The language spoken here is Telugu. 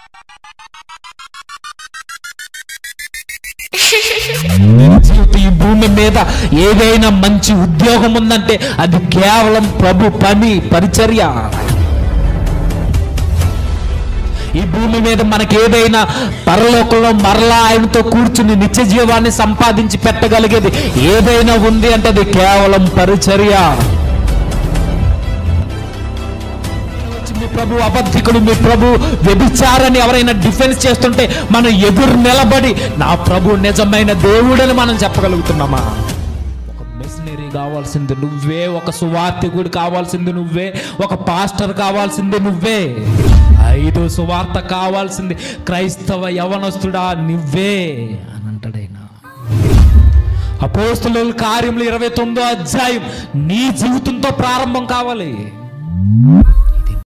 నీ జీవితం ఈ భూమి మీద ఏదైనా మంచి ఉద్యోగం ఉందంటే అది కేవలం ప్రభు పని పరిచర్య ఈ భూమి మీద మనకి ఏదైనా పరలోకంలో మరలా ఆయనతో కూర్చుని నిత్య జీవాన్ని సంపాదించి పెట్టగలిగేది ఏదైనా ఉంది అంటే అది కేవలం పరిచర్య వచ్చి మీ ప్రభు అబద్ధికుడు మీ ప్రభు వ్యభిచారాన్ని ఎవరైనా డిఫెన్స్ చేస్తుంటే మనం ఎదురు నిలబడి నా ప్రభు నిజమైన దేవుడని మనం చెప్పగలుగుతున్నామా ఒక మిషనరీ కావాల్సింది నువ్వే ఒక సువార్థికుడు కావాల్సింది నువ్వే ఒక పాస్టర్ కావాల్సింది నువ్వే ఐదు సువార్త కావాల్సింది క్రైస్తవ యవనస్తుడా నువ్వే అని అంటాడైనా అపోస్తుల కార్యములు ఇరవై తొమ్మిదో అధ్యాయం నీ జీవితంతో ప్రారంభం కావాలి